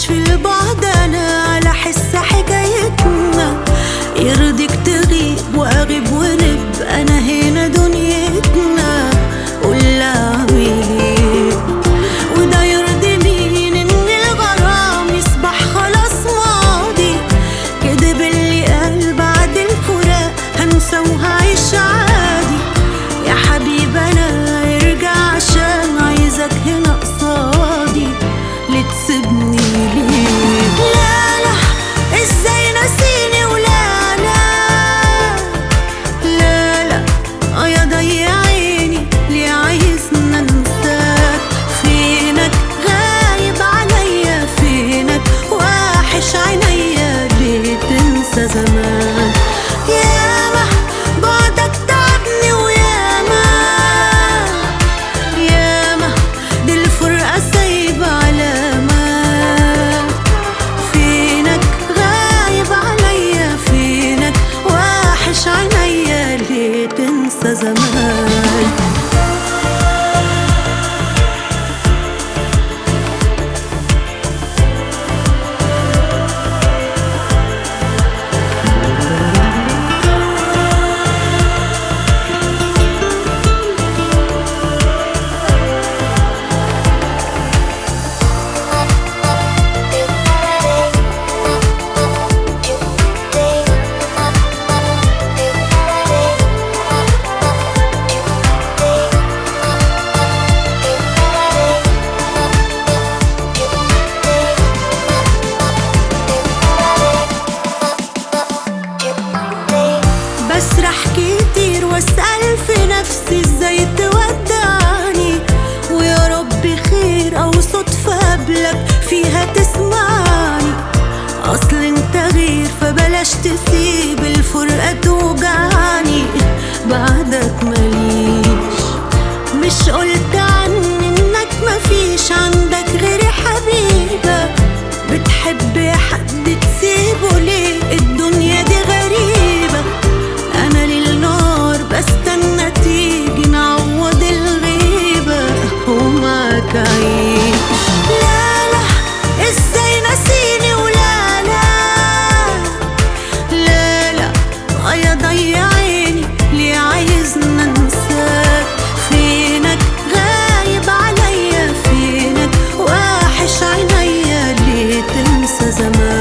عايش في البعد انا على حس حكايتنا يرضيك تغيب واغيب ونب انا هنا دنيتنا قول اعمل ايه وده يرضي مين ان الغرام يصبح خلاص ماضي كدب اللي قال بعد الفراق هنسى وهعيش عادي يا حبيب انا ارجع عشان عايزك هنا قصادي لتسيبني ليه لا لا ازاي ناسيني ولا لا لا لا اه يا ضيع عيني ليه عايزنا انساك فينك غايب عليا فينك واحش عينيا ليه تنسى زمان ياما بعدك تعبني وياما ياما دي الفرقة سايبة علامات فينك غايب عليا فينك واحش عينيا ليه تنسى زمان بسرح كتير واسأل في نفسي ازاي تودعني ويا رب خير او صدفة قبلك فيها تسمعني اصل انت غير فبلاش تسيب الفرقة توجعني بعدك ماليش مش قلت عني انك مفيش عندك غيري حبيبة بتحب حد تسيبه ليه الدنيا دي غريبة انا للنار بستنى تيجي نعوض الغيبة ومعاك عيش لا لا ازاي ناسيني ولا لا لا لا اه يا ضيع عيني ليه عايزنا انساك فينك غايب عليا فينك واحش عينيا ليه تنسى زمان